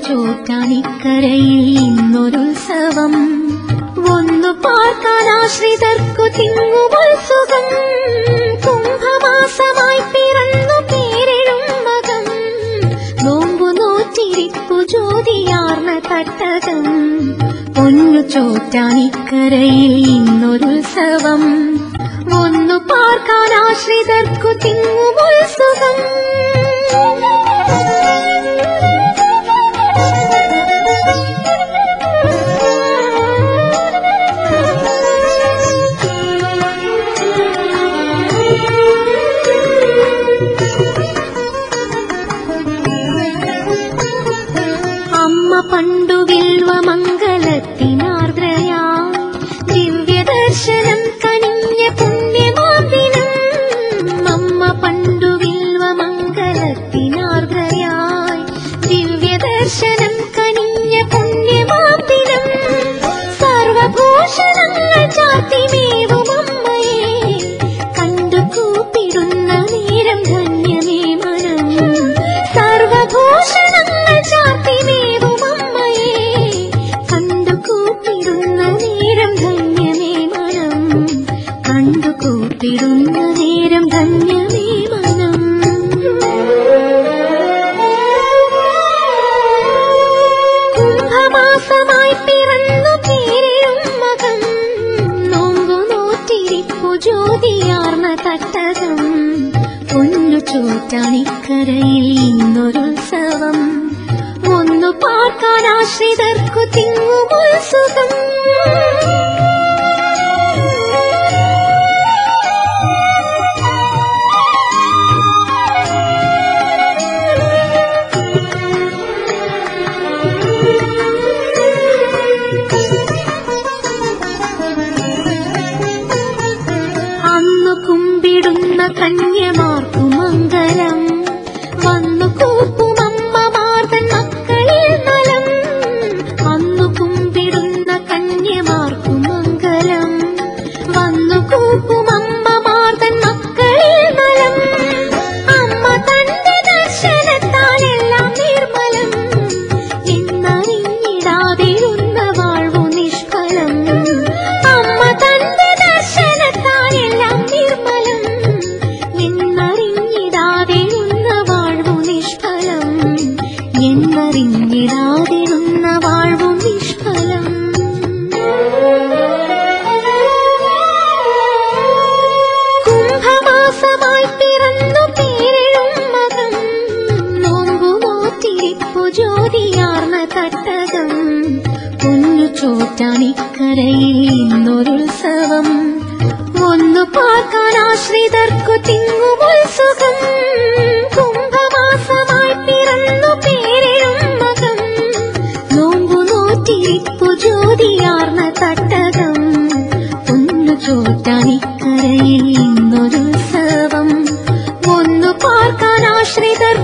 ചോറ്റാനിക്കരയിൽ ഇന്നൊരുത്സവം ഒന്നു പാർക്കാൻ ആശ്രിതർക്കു തിങ്ങുമത്സുഖം കുംഭമാസമായി പിറന്നു പേരിടും മകം നോമ്പു നോറ്റിരിപ്പു ജ്യോതിയാർന്ന തട്ടകം പൊന്നു ചോറ്റാനിക്കരയിൽ ഇന്നൊരുത്സവം ഒന്നു പാർക്കാൻ ആശ്രിതർക്കു തിങ്ങുമത്സുഖം അമ്മ പണ്ടു വിൽവ മംഗലത്തിനാർദ്രയാ ദിവ്യദർശനം കനിഞ്ഞ പുണ്യമാദിനം അമ്മ പണ്ടു വിൽവ മംഗലത്തിനാർദ്രയായി ദിവ്യദർശനം കനിഞ്ഞ പുണ്യമാദിനം സർവഭൂഷണങ്ങൾ ചാത്തിമേവും അമ്മയെ കണ്ടു കൂപ്പിടുന്ന നേരം ധന്യമേ മനം സർവഭൂഷണങ്ങൾ ചാത്തിമേവും അമ്മയെ കണ്ടു കൂപ്പിടുന്ന നേരം ധന്യമേ മനം കണ്ടു കൂപ്പിടുന്ന നേരം ധന്യമേ മനം കുംഭമാസമായി പിറന്നു പേരിടും മകം നോമ്പു നോറ്റിരിപ്പു ജ്യോതിയാർന്ന തട്ടകം പൊന്നു ചോറ്റാണിക്കരയിൽ ഇന്നൊരുത്സവം ഒന്നു പാർക്കാൻ ആശ്രിതർക്കു തിങ്ങുമുത്സുഖം അന്നു കുമ്പിടുന്ന കന്യമാർക്കു മംഗലം വന്നു കൂപ്പുമമ്മമാർ തൻ മക്കളിൽ നലം അന്നു കുമ്പിടുന്ന കന്യമാർക്കു മംഗലം വന്നു കൂപ്പുമമ്മമാർ തൻ മക്കളിൽ നലം അമ്മ തന്റെ ദർശനത്താൽ എല്ലാം നിർമ്മലം എന്നറിഞ്ഞിടാതിരുന്ന വാഴ്വു നിഷ്ഫലം അമ്മ തന്റെ ദർശനത്താൽ എല്ലാം നിർമ്മലം എന്നറിഞ്ഞിടാതിരുന്ന വാഴ്വു നിഷ്ഫലം എന്നറിഞ്ഞിടാതിരുന്ന വാഴ്വു നിഷ്ഫലം കുംഭമാസമായി പിറന്നു പേരിടും മകം നോമ്പു നോറ്റിരിപ്പു ജ്യോതിയാർന്ന തട്ടകം പൊന്നു ചോറ്റാണിക്കരയിൽ ഇന്നൊരുത്സവം ഒന്നു പാർക്കാൻ ആശ്രിതർക്കു തിങ്ങുമുത്സുഖം കുംഭമാസമായി പിറന്നു പേരിടും മകം നോമ്പു നോറ്റിരിപ്പു ജ്യോതിയാർന്ന തട്ടകം പൊന്നു ചോറ്റാനിക്കരയിൽ ഇന്നൊരുത്സവം ഒന്നു പാർക്കാൻ ആശ്രിതർ